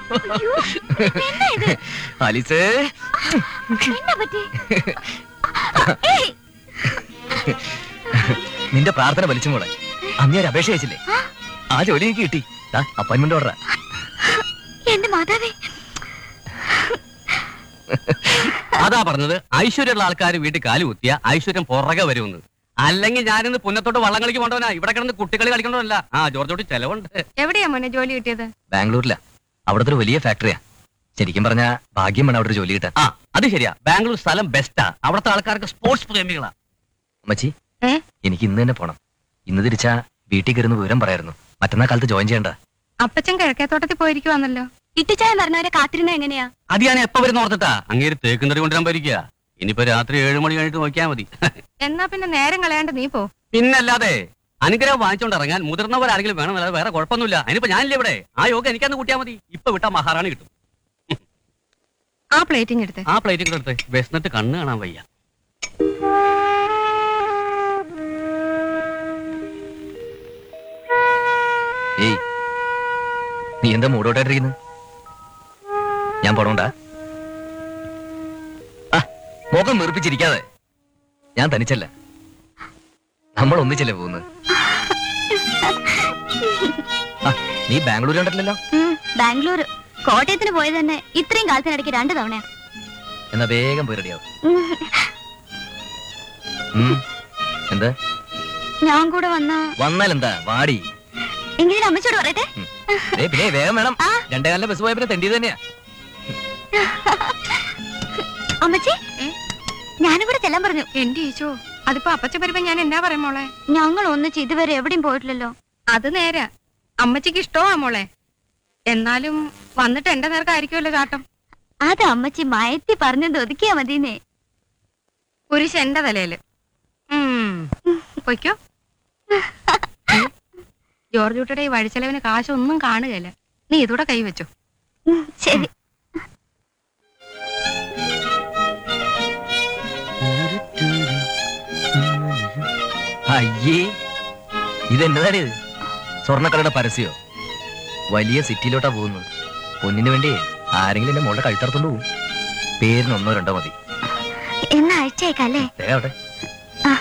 അയ്യോ, എന്നാ ഇത്? ആലിസ് എന്നാ പറ്റി? ഏയ്, നിന്റെ പ്രാർത്ഥന വലിച്ചും കൂടെ അന്ന് ഞാൻ ഒരു അപേക്ഷ അയച്ചില്ലേ ആ ജോലി എനിക്ക് കിട്ടി അപ്പോയിന്റ്മെന്റ് ഓർഡറാ എന്റെ മാതാവേ അതാ പറഞ്ഞത് ഐശ്വര്യമുള്ള ആൾക്കാർ വീട്ടിൽ കാല് കുത്തിയ ഐശ്വര്യം പുറകെ വരുമെന്ന് അല്ലെങ്കിൽ ഞാനിന്ന് പുന്നത്തോട്ട് വള്ളം കളിക്ക് കൊണ്ടുവനാ ഇവിടെ കിടന്ന് കുട്ടികളി കളിക്കണ്ടല്ല ആ ജോർജോട്ട് ചെലവുണ്ട് എവിടെയാ മോനെ ജോലി കിട്ടിയത് ബാംഗ്ലൂരിലാ അവിടുത്തെ ഒരു വലിയ ഫാക്ടറിയാ ശരിക്കും പറഞ്ഞ ഭാഗ്യം വേണം അവിടെ ഒരു ജോലി കിട്ടാൻ ആ അത് ശരിയാ ബാംഗ്ലൂർ സ്ഥലം ബെസ്റ്റാ അവിടുത്തെ ആൾക്കാർക്ക് സ്പോർട്സ് പ്രേമികളാ അമ്മച്ചി ഏ? എനിക്ക് ഇന്ന് തന്നെ പോണം ഇന്ന് തിരിച്ചാ വീട്ടിൽ കയറുന്ന വിവരം പറയായിരുന്നു മറ്റന്നാ കാലത്ത് ജോയിൻ ചെയ്യണ്ട അപ്പച്ചൻ കിഴക്കേത്തോട്ടത്തിൽ പോയിരിക്കുവാന്നല്ലോ ഇട്ടിച്ചായ പറഞ്ഞവരെ കാത്തിരുന്ന എങ്ങനെയാ അത് ഞാൻ എപ്പോ വരുന്ന ഓർത്തിട്ടാ അങ്ങേര് തേക്കുന്നറി കൊണ്ടുവരാൻ പോയിരിക്കുക ഇനിയിപ്പോ രാത്രി ഏഴ് മണി കഴിഞ്ഞിട്ട് നോക്കിയാൽ മതി എന്നാ പിന്നെ നേരം കളയാണ്ട് നീ പോ പിന്നല്ലാതെ അനുഗ്രഹം വാങ്ങിച്ചോണ്ട് ഇറങ്ങാൻ മുതിർന്നവരാരെങ്കിലും വേണമെന്നല്ലാതെ വേറെ കുഴപ്പമൊന്നുമില്ല അതിനിപ്പോ ഞാനില്ലേ ഇവിടെ ആ യോഗ എനിക്കന്ന് കൂട്ടിയാൽ മതി ഇപ്പൊ വിട്ടാ മഹാറാണി കിട്ടും ആ പ്ലേറ്റിംഗ് എടുത്ത് ആ പ്ലേറ്റ് കൂടെ എടുത്ത് വിശന്നിട്ട് കണ്ണ് കാണാൻ വയ്യ ഏയ് നീ എന്താ മൂടോട്ടായിട്ടിരിക്കുന്നു ഞാൻ പോണോണ്ടാ ആ മുഖം വീർപ്പിച്ചിരിക്കാതെ ഞാൻ തനിച്ചല്ല നമ്മൾ ഒന്നിച്ചല്ലേ പോകുന്നത് ആ, നീ ബാംഗ്ലൂർ കണ്ടിട്ടില്ലല്ലോ ഉം, ബാംഗ്ലൂർ കോട്ടയത്തിന് പോയത് തന്നെ ഇത്രയും കാലത്തിനിടയ്ക്ക് രണ്ടു തവണയാ എന്നാ വേഗം പോയി റെഡിയാവും ഉം, എന്താ ഞാൻ കൂടെ വന്ന വന്നാൽ എന്താ വാടി എങ്കിലും അമ്മച്ചോട് പറയട്ടെ ഉം. ദേ, പിന്നെ വേഗം വേണം ആ. രണ്ടേ കാലിലെ ബസ് പോയ പിന്നെ തെണ്ടി തന്നെയാ അമ്മച്ചി ഏ? ഞാനും കൂടെ ചെല്ലാൻ പറഞ്ഞു എന്റെ ഈശോ അതിപ്പോ അപ്പച്ചൻ വരുമ്പോ ഞാൻ എന്നാ പറയാം മോളെ ഞങ്ങൾ ഒന്നിച്ച് ഇതുവരെ എവിടെയും പോയിട്ടില്ലല്ലോ അത് നേരാ അമ്മച്ചിക്ക് ഇഷ്ടമാ മോളെ എന്നാലും വന്നിട്ട് എന്റെ നേർക്കായിരിക്കുമല്ലോ ചാട്ടം അത് അമ്മച്ചി മയത്തി പറഞ്ഞത് ഒതുക്കിയാ മതിന്നേ കുരിശ് എന്റെ തലയില് ഉം. പൊയ്ക്കോ ജോർജ് കുട്ടിയുടെ ഈ വഴിച്ചെലവിന് കാശൊന്നും കാണുകയില്ല നീ ഇതൂടെ കൈവച്ചോ ഉം, ശരി അയ്യേ ഇതെന്നതാണ് ഇത് സ്വർണ്ണക്കടയുടെ പരസ്യോ വലിയ സിറ്റിയിലോട്ടാ പോകുന്നത് പൊന്നിന് വേണ്ടി ആരെങ്കിലും എന്റെ മോളുടെ കഴുത്തറത്തോണ്ട് പോകും പേരിന് ഒന്നോ രണ്ടോ മതി എന്നാ അയച്ചേക്കല്ലേ ദേ അവിടെ ആ.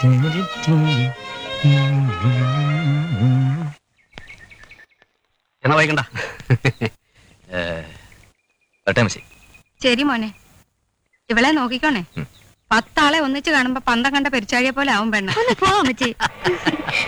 എന്നാ വൈകണ്ട ഏ, വരട്ടെ മച്ചി ശരി മോനെ ഇവളെ നോക്കിക്കോണേ ഉം. പത്താളെ ഒന്നിച്ച് കാണുമ്പോ പന്തം കണ്ട പെരിച്ചാഴിയെ പോലെ ആവും പെണ്ണ ഒന്ന് പോ അമ്മച്ചി